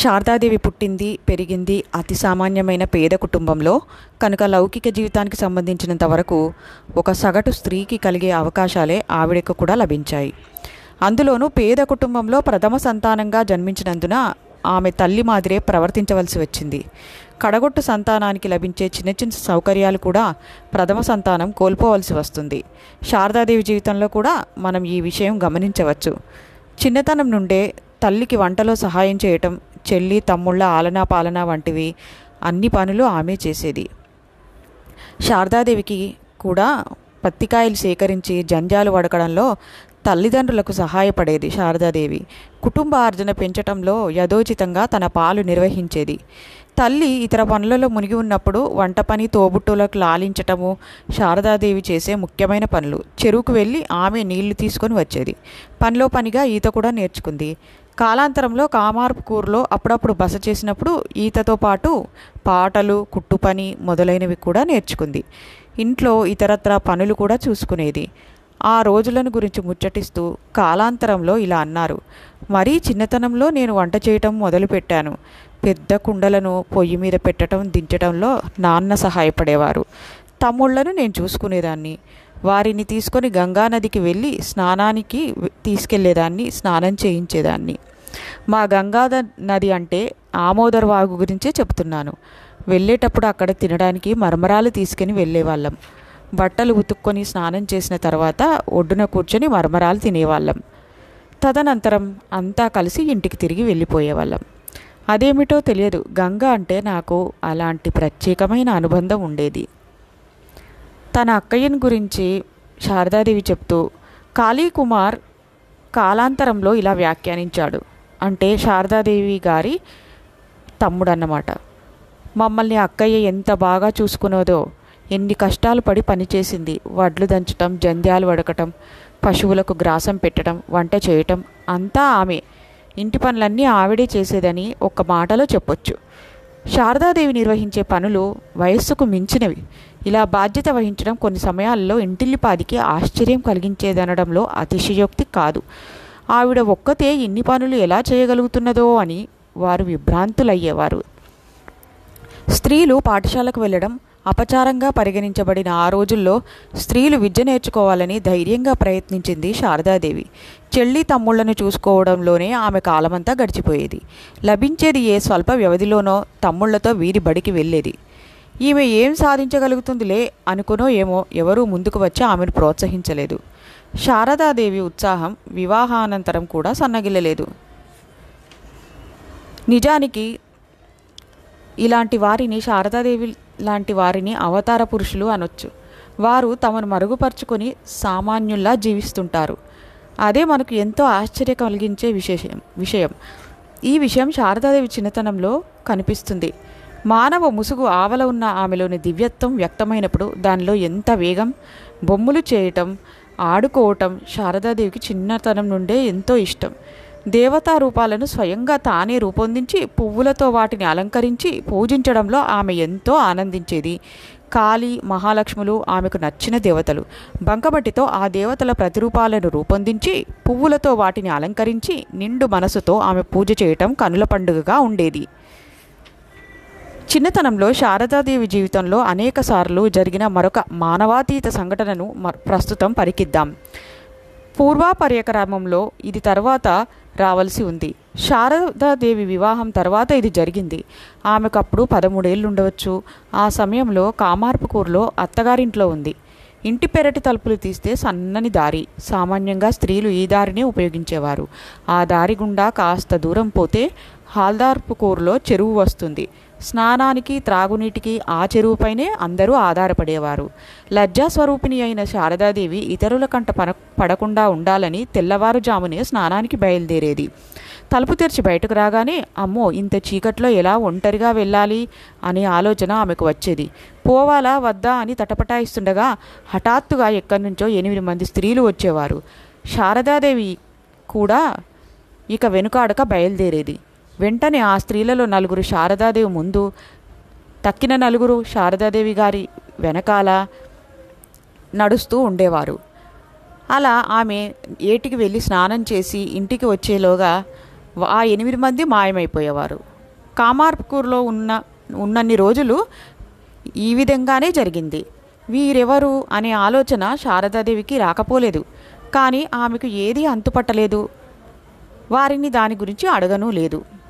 శారదాదేవి పుట్టింది పెరిగింది అతి సామాన్యమైన పేద కుటుంబంలో కనుక లౌకిక జీవితానికి సంబంధించినంత వరకు ఒక సగటు స్త్రీకి కలిగే అవకాశాలే ఆవిడకు కూడా లభించాయి అందులోనూ పేద కుటుంబంలో ప్రథమ సంతానంగా జన్మించినందున ఆమె తల్లి మాదిరే ప్రవర్తించవలసి వచ్చింది కడగొట్టు సంతానానికి లభించే చిన్న చిన్న సౌకర్యాలు కూడా ప్రథమ సంతానం కోల్పోవలసి వస్తుంది శారదాదేవి జీవితంలో కూడా మనం ఈ విషయం గమనించవచ్చు చిన్నతనం నుండే తల్లికి వంటలో సహాయం చేయటం చెల్లి తమ్ముళ్ళ ఆలనా పాలన వంటివి అన్ని పనులు ఆమె చేసేది శారదాదేవికి కూడా పత్తికాయలు సేకరించి జంజాలు వడకడంలో తల్లిదండ్రులకు సహాయపడేది శారదాదేవి కుటుంబ ఆర్జన పెంచటంలో యథోచితంగా తన పాలు నిర్వహించేది తల్లి ఇతర పనులలో మునిగి ఉన్నప్పుడు వంట పని తోబుట్టులకు లాలించటము శారదాదేవి చేసే ముఖ్యమైన పనులు చెరువుకు వెళ్ళి ఆమె నీళ్లు తీసుకొని వచ్చేది పనిలో పనిగా ఈత కూడా నేర్చుకుంది కాలాంతరంలో కామార్పు కూరలో అప్పుడప్పుడు బస చేసినప్పుడు ఈతతో పాటు పాటలు కుట్టు పని మొదలైనవి కూడా నేర్చుకుంది ఇంట్లో ఇతరత్ర పనులు కూడా చూసుకునేది ఆ రోజులను గురించి ముచ్చటిస్తూ కాలాంతరంలో ఇలా అన్నారు మరీ చిన్నతనంలో నేను వంట చేయటం మొదలుపెట్టాను పెద్ద కుండలను పొయ్యి మీద పెట్టడం దించడంలో నాన్న సహాయపడేవారు తమ్ముళ్లను నేను చూసుకునేదాన్ని వారిని తీసుకొని గంగానదికి వెళ్ళి స్నానానికి తీసుకెళ్లేదాన్ని స్నానం చేయించేదాన్ని మా గంగా నది అంటే ఆమోదర్ వాగు గురించే చెప్తున్నాను వెళ్ళేటప్పుడు అక్కడ తినడానికి మరమరాలు తీసుకుని వెళ్ళేవాళ్ళం బట్టలు ఉతుక్కొని స్నానం చేసిన తర్వాత ఒడ్డున కూర్చొని మరమరాలు తినేవాళ్ళం తదనంతరం అంతా కలిసి ఇంటికి తిరిగి వెళ్ళిపోయేవాళ్ళం అదేమిటో తెలియదు గంగ అంటే నాకు అలాంటి ప్రత్యేకమైన అనుబంధం ఉండేది తన అక్కయ్యని గురించి శారదాదేవి చెప్తూ కాళీకుమార్ కాలాంతరంలో ఇలా వ్యాఖ్యానించాడు అంటే శారదాదేవి గారి తమ్ముడన్నమాట మమ్మల్ని అక్కయ్య ఎంత బాగా చూసుకున్నదో ఎన్ని కష్టాలు పడి పనిచేసింది వడ్లు దంచటం జంధ్యాలు వడకటం పశువులకు గ్రాసం పెట్టడం వంట చేయటం అంతా ఆమె ఇంటి పనులన్నీ ఆవిడే చేసేదని ఒక్క మాటలో చెప్పొచ్చు శారదాదేవి నిర్వహించే పనులు వయస్సుకు మించినవి ఇలా బాధ్యత వహించడం కొన్ని సమయాల్లో ఇంటిల్లిపాదికి ఆశ్చర్యం కలిగించేదనడంలో అతిశయోక్తి కాదు ఆవిడ ఒక్కతే ఇన్ని పనులు ఎలా చేయగలుగుతున్నదో అని వారు విభ్రాంతులయ్యేవారు స్త్రీలు పాఠశాలకు వెళ్ళడం అపచారంగా పరిగణించబడిన ఆ రోజుల్లో స్త్రీలు విద్య నేర్చుకోవాలని ధైర్యంగా ప్రయత్నించింది శారదాదేవి చెల్లి తమ్ముళ్లను చూసుకోవడంలోనే ఆమె కాలమంతా గడిచిపోయేది లభించేది ఏ స్వల్ప వ్యవధిలోనో తమ్ముళ్లతో వీరి బడికి వెళ్ళేది ఈమె ఏం సాధించగలుగుతుందిలే అనుకునో ఏమో ఎవరూ ముందుకు వచ్చి ఆమెను ప్రోత్సహించలేదు శారదాదేవి ఉత్సాహం వివాహానంతరం కూడా సన్నగిల్లలేదు నిజానికి ఇలాంటి వారిని శారదాదేవి లాంటి వారిని అవతార పురుషులు అనొచ్చు వారు తమను మరుగుపరుచుకొని సామాన్యుల్లా జీవిస్తుంటారు అదే మనకు ఎంతో ఆశ్చర్య కలిగించే విశేషం విషయం ఈ విషయం శారదాదేవి చిన్నతనంలో కనిపిస్తుంది మానవ ముసుగు ఆవల ఉన్న ఆమెలోని దివ్యత్వం వ్యక్తమైనప్పుడు దానిలో ఎంత వేగం బొమ్మలు చేయటం ఆడుకోవటం శారదాదేవికి చిన్నతనం నుండే ఎంతో ఇష్టం దేవతా రూపాలను స్వయంగా తానే రూపొందించి పువ్వులతో వాటిని అలంకరించి పూజించడంలో ఆమె ఎంతో ఆనందించేది కాళీ మహాలక్ష్ములు ఆమెకు నచ్చిన దేవతలు బంకమట్టితో ఆ దేవతల ప్రతిరూపాలను రూపొందించి పువ్వులతో వాటిని అలంకరించి నిండు మనసుతో ఆమె పూజ చేయటం కనుల పండుగగా ఉండేది చిన్నతనంలో శారదాదేవి జీవితంలో అనేక సార్లు జరిగిన మరొక మానవాతీత సంఘటనను ప్రస్తుతం పరికిద్దాం పూర్వాపర్యక్రమంలో ఇది తర్వాత రావాల్సి ఉంది శారదాదేవి వివాహం తర్వాత ఇది జరిగింది ఆమెకు అప్పుడు పదమూడేళ్ళు ఉండవచ్చు ఆ సమయంలో కామార్పుకూరులో అత్తగారింట్లో ఉంది ఇంటి పెరటి తలుపులు తీస్తే సన్నని దారి సామాన్యంగా స్త్రీలు ఈ దారినే ఉపయోగించేవారు ఆ దారి గుండా కాస్త దూరం పోతే హాల్దార్పుకూరులో చెరువు వస్తుంది స్నానానికి త్రాగునీటికి ఆ చెరువుపైనే అందరూ ఆధారపడేవారు లజ్జాస్వరూపిణి అయిన శారదాదేవి ఇతరుల కంట పడ పడకుండా ఉండాలని తెల్లవారుజామునే స్నానానికి బయలుదేరేది తలుపు తెరిచి బయటకు రాగానే అమ్మో ఇంత చీకట్లో ఎలా ఒంటరిగా వెళ్ళాలి అనే ఆలోచన ఆమెకు వచ్చేది పోవాలా వద్దా అని తటపటాయిస్తుండగా హఠాత్తుగా ఎక్కడి నుంచో ఎనిమిది మంది స్త్రీలు వచ్చేవారు శారదాదేవి కూడా ఇక వెనుకాడక బయలుదేరేది వెంటనే ఆ స్త్రీలలో నలుగురు శారదాదేవి ముందు తక్కిన నలుగురు శారదాదేవి గారి వెనకాల నడుస్తూ ఉండేవారు అలా ఆమె ఏటికి వెళ్ళి స్నానం చేసి ఇంటికి వచ్చేలోగా ఆ ఎనిమిది మంది మాయమైపోయేవారు కామార్పూర్లో ఉన్న ఉన్నన్ని రోజులు ఈ విధంగానే జరిగింది వీరెవరు అనే ఆలోచన శారదాదేవికి రాకపోలేదు కానీ ఆమెకు ఏదీ అంతుపట్టలేదు వారిని దాని గురించి అడగనూ లేదు